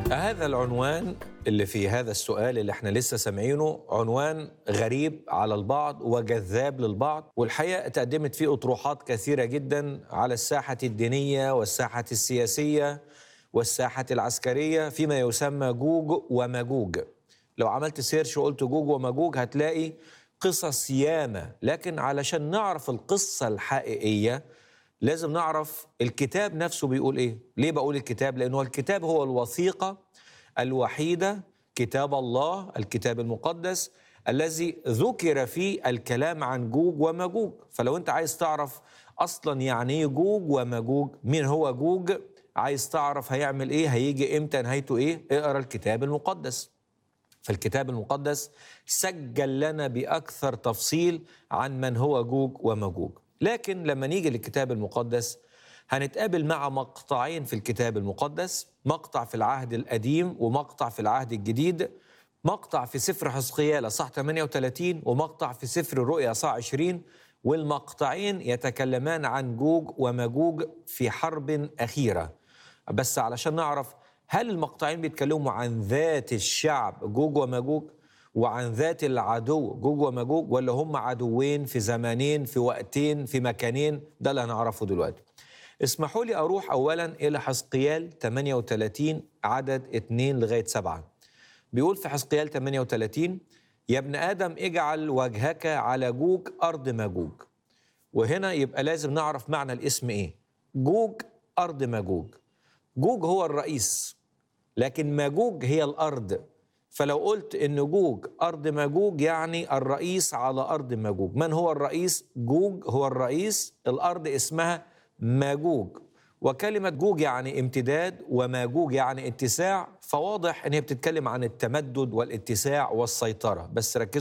هذا العنوان اللي في هذا السؤال اللي احنا لسه سامعينه عنوان غريب على البعض وجذاب للبعض والحقيقه تقدمت فيه اطروحات كثيره جدا على الساحه الدينيه والساحه السياسيه والساحه العسكريه فيما يسمى جوج وماجوج لو عملت سيرش وقلت جوج وماجوج هتلاقي قصص ياما لكن علشان نعرف القصه الحقيقيه لازم نعرف الكتاب نفسه بيقول ايه ليه بقول الكتاب لانه الكتاب هو الوثيقه الوحيده كتاب الله الكتاب المقدس الذي ذكر فيه الكلام عن جوج وماجوج فلو انت عايز تعرف اصلا يعني ايه جوج وماجوج مين هو جوج عايز تعرف هيعمل ايه هيجي امتى نهايته ايه اقرا الكتاب المقدس فالكتاب المقدس سجل لنا باكثر تفصيل عن من هو جوج وماجوج لكن لما نيجي للكتاب المقدس هنتقابل مع مقطعين في الكتاب المقدس مقطع في العهد القديم ومقطع في العهد الجديد مقطع في سفر حزقيال صح 38 ومقطع في سفر الرؤيا صح 20 والمقطعين يتكلمان عن جوج وماجوج في حرب أخيرة بس علشان نعرف هل المقطعين بيتكلموا عن ذات الشعب جوج وماجوج وعن ذات العدو جوج وماجوج ولا هم عدوين في زمانين في وقتين في مكانين ده اللي هنعرفه دلوقتي اسمحوا لي أروح أولا إلى حزقيال 38 عدد 2 لغاية 7 بيقول في حزقيال 38 يا ابن آدم اجعل وجهك على جوج أرض ماجوج وهنا يبقى لازم نعرف معنى الاسم إيه جوج أرض ماجوج جوج هو الرئيس لكن ماجوج هي الأرض فلو قلت ان جوج ارض ماجوج يعني الرئيس على ارض ماجوج من هو الرئيس جوج هو الرئيس الارض اسمها ماجوج وكلمة جوج يعني امتداد وماجوج يعني اتساع فواضح ان هي بتتكلم عن التمدد والاتساع والسيطرة بس ركزوا